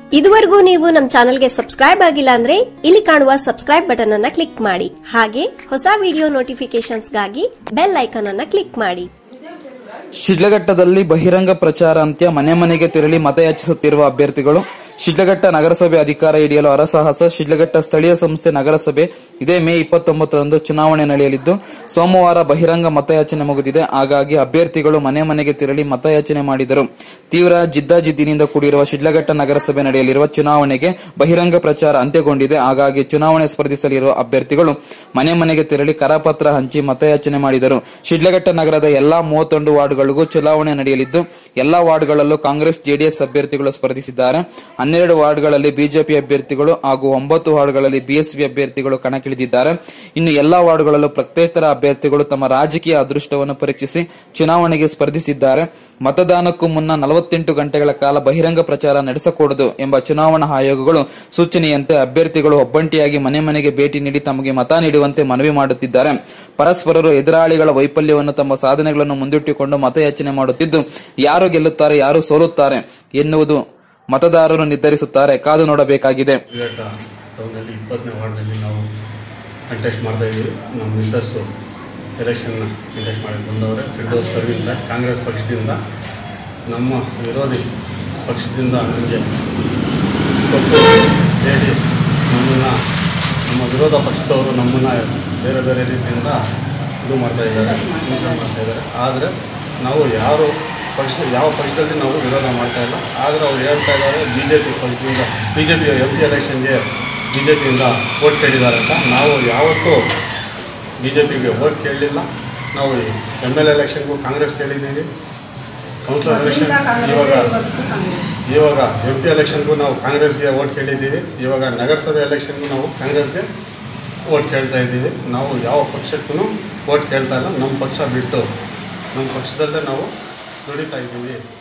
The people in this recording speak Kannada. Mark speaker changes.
Speaker 1: ಇದುವರೆಗೂ ನೀವು ನಮ್ಮ ಚಾನೆಲ್ಗೆ ಸಬ್ಸ್ಕ್ರೈಬ್ ಆಗಿಲ್ಲ ಅಂದ್ರೆ ಇಲ್ಲಿ ಕಾಣುವ ಸಬ್ಸ್ಕ್ರೈಬ್ ಬಟನ್ ಅನ್ನ ಕ್ಲಿಕ್ ಮಾಡಿ ಹಾಗೆ ಹೊಸ ವಿಡಿಯೋ ನೋಟಿಫಿಕೇಶನ್ಸ್ಗಾಗಿ ಬೆಲ್ ಐಕಾನ್ ಅನ್ನ ಕ್ಲಿಕ್ ಮಾಡಿ
Speaker 2: ಶಿಡ್ಲಘಟ್ಟದಲ್ಲಿ ಬಹಿರಂಗ ಪ್ರಚಾರ ಅಂತ್ಯ ಮನೆ ಮನೆಗೆ ತೆರಳಿ ಮತಯಾಚಿಸುತ್ತಿರುವ ಅಭ್ಯರ್ಥಿಗಳು ಶಿಡ್ಲಘಟ್ಟ ನಗರಸಭೆ ಅಧಿಕಾರ ಹಿಡಿಯಲು ಹರಸಾಹಸ ಶಿಡ್ಲಘಟ್ಟ ಸ್ಥಳೀಯ ಸಂಸ್ಥೆ ನಗರಸಭೆ ಇದೇ ಮೇ ಇಪ್ಪತ್ತೊಂಬತ್ತರಂದು ಚುನಾವಣೆ ನಡೆಯಲಿದ್ದು ಸೋಮವಾರ ಬಹಿರಂಗ ಮತಯಾಚನೆ ಮುಗಿದಿದೆ ಹಾಗಾಗಿ ಅಭ್ಯರ್ಥಿಗಳು ಮನೆ ಮನೆಗೆ ತೆರಳಿ ಮತಯಾಚನೆ ಮಾಡಿದರು ತೀವ್ರ ಜಿದ್ದಾಜಿದ್ದಿನಿಂದ ಕೂಡಿರುವ ಶಿಡ್ಲಘಟ್ಟ ನಗರಸಭೆ ನಡೆಯಲಿರುವ ಚುನಾವಣೆಗೆ ಬಹಿರಂಗ ಪ್ರಚಾರ ಅಂತ್ಯಗೊಂಡಿದೆ ಹಾಗಾಗಿ ಚುನಾವಣೆ ಸ್ಪರ್ಧಿಸಲಿರುವ ಅಭ್ಯರ್ಥಿಗಳು ಮನೆ ಮನೆಗೆ ತೆರಳಿ ಕರಪತ್ರ ಹಂಚಿ ಮತಯಾಚನೆ ಮಾಡಿದರು ಶಿಡ್ಲಘಟ್ಟ ನಗರದ ಎಲ್ಲಾ ಮೂವತ್ತೊಂದು ವಾರ್ಡ್ಗಳಿಗೂ ಚುನಾವಣೆ ನಡೆಯಲಿದ್ದು ಎಲ್ಲಾ ವಾರ್ಡ್ಗಳಲ್ಲೂ ಕಾಂಗ್ರೆಸ್ ಜೆಡಿಎಸ್ ಅಭ್ಯರ್ಥಿಗಳು ಸ್ಪರ್ಧಿಸಿದ್ದಾರೆ ಹನ್ನೆರಡು ವಾರ್ಡ್ಗಳಲ್ಲಿ ಬಿಜೆಪಿ ಅಭ್ಯರ್ಥಿಗಳು ಹಾಗೂ ಒಂಬತ್ತು ವಾರ್ಡ್ಗಳಲ್ಲಿ ಬಿಎಸ್ಪಿ ಅಭ್ಯರ್ಥಿಗಳು ಕಣಕ್ಕಿಳಿದಿದ್ದಾರೆ ಇನ್ನು ಎಲ್ಲಾ ವಾರ್ಡ್ಗಳಲ್ಲೂ ಪ್ರತ್ಯೇತರ ಅಭ್ಯರ್ಥಿಗಳು ತಮ್ಮ ರಾಜಕೀಯ ಅದೃಷ್ಟವನ್ನು ಪರೀಕ್ಷಿಸಿ ಚುನಾವಣೆಗೆ ಸ್ಪರ್ಧಿಸಿದ್ದಾರೆ ಮತದಾನಕ್ಕೂ ಮುನ್ನ ನಲವತ್ತೆಂಟು ಗಂಟೆಗಳ ಕಾಲ ಬಹಿರಂಗ ಪ್ರಚಾರ ನಡೆಸಕೂಡದು ಎಂಬ ಚುನಾವಣಾ ಆಯೋಗಗಳು ಸೂಚನೆಯಂತೆ ಅಭ್ಯರ್ಥಿಗಳು ಒಬ್ಬಂಟಿಯಾಗಿ ಮನೆ ಮನೆಗೆ ಭೇಟಿ ನೀಡಿ ತಮಗೆ ಮತ ನೀಡುವಂತೆ ಮನವಿ ಮಾಡುತ್ತಿದ್ದಾರೆ ಪರಸ್ಪರರು ಎದುರಾಳಿಗಳ ವೈಫಲ್ಯವನ್ನು ತಮ್ಮ ಸಾಧನೆಗಳನ್ನು ಮುಂದಿಟ್ಟುಕೊಂಡು ಮತಯಾಚನೆ ಮಾಡುತ್ತಿದ್ದು ಯಾರು ಗೆಲ್ಲುತ್ತಾರೆ ಯಾರು ಸೋಲುತ್ತಾರೆ ಎನ್ನುವುದು ಮತದಾರರು ನಿರ್ಧರಿಸುತ್ತಾರೆ ಕಾದು ನೋಡಬೇಕಾಗಿದೆ
Speaker 3: ವಿರಾಟ ಟೌನಲ್ಲಿ ಇಪ್ಪತ್ತನೇ ವಾರ್ಡ್ನಲ್ಲಿ ನಾವು ಕಂಟೆಸ್ಟ್ ಮಾಡ್ತಾ ಇದ್ದೀವಿ ನಮ್ಮ ಮಿಸ್ಸಸ್ಸು ಎಲೆಕ್ಷನ್ನ ಕಂಟೆಸ್ಟ್ ಮಾಡಿ ಬಂದವರೆ ಫಿರ್ದೋಸ್ ಪರ್ವಿಂದ ಕಾಂಗ್ರೆಸ್ ಪಕ್ಷದಿಂದ ನಮ್ಮ ವಿರೋಧಿ ಪಕ್ಷದಿಂದ ನಮಗೆ ತಪ್ಪು ಹೇಳಿ ನಮ್ಮನ್ನು ನಮ್ಮ ವಿರೋಧ ಪಕ್ಷದವರು ನಮ್ಮನ್ನು ಬೇರೆ ಬೇರೆ ರೀತಿಯಿಂದ ಇದು ಮಾಡ್ತಾ ಇದ್ದಾರೆ ಹಿಂಸೆ ಮಾಡ್ತಾ ಇದ್ದಾರೆ ಆದರೆ ನಾವು ಯಾರು ಪಕ್ಷ ಯಾವ ಪಕ್ಷದಲ್ಲಿ ನಾವು ವಿರೋಧ ಮಾಡ್ತಾ ಇಲ್ಲ ಆದರೆ ಅವ್ರು ಹೇಳ್ತಾ ಇದ್ದಾರೆ ಬಿ ಜೆ ಪಿ ಪಕ್ಷದಿಂದ B J P M P ಎಲೆಕ್ಷನ್ಗೆ ಬಿ ಜೆ ಪಿಯಿಂದ ವೋಟ್ ಕೇಳಿದ್ದಾರೆ ಅಂತ ನಾವು ಯಾವತ್ತೂ ಬಿ ಜೆ ಪಿಗೆ ವೋಟ್ ಕೇಳಲಿಲ್ಲ ನಾವು ಎಮ್ ಎಲ್ ಎಲೆಕ್ಷನ್ಗೂ ಕಾಂಗ್ರೆಸ್ ಕೇಳಿದ್ದೀವಿ ಕೌನ್ಸಿಲರ್ ಎಲೆಕ್ಷನ್ ಇವಾಗ ಇವಾಗ ಎಂ ಪಿ ಎಲೆಕ್ಷನ್ಗೂ ನಾವು ಕಾಂಗ್ರೆಸ್ಗೆ ವೋಟ್ ಕೇಳಿದ್ದೀವಿ ಇವಾಗ ನಗರಸಭೆ ಎಲೆಕ್ಷನ್ಗೂ ನಾವು ಕಾಂಗ್ರೆಸ್ಗೆ ವೋಟ್ ಕೇಳ್ತಾ ಇದ್ದೀವಿ ನಾವು ಯಾವ ಪಕ್ಷಕ್ಕೂ ವೋಟ್ ಕೇಳ್ತಾ ಇಲ್ಲ ನಮ್ಮ ಪಕ್ಷ ಬಿಟ್ಟು ನಮ್ಮ ಪಕ್ಷದಲ್ಲೇ ನಾವು ದುಡಿತಾ ಇದ್ದೀವಿ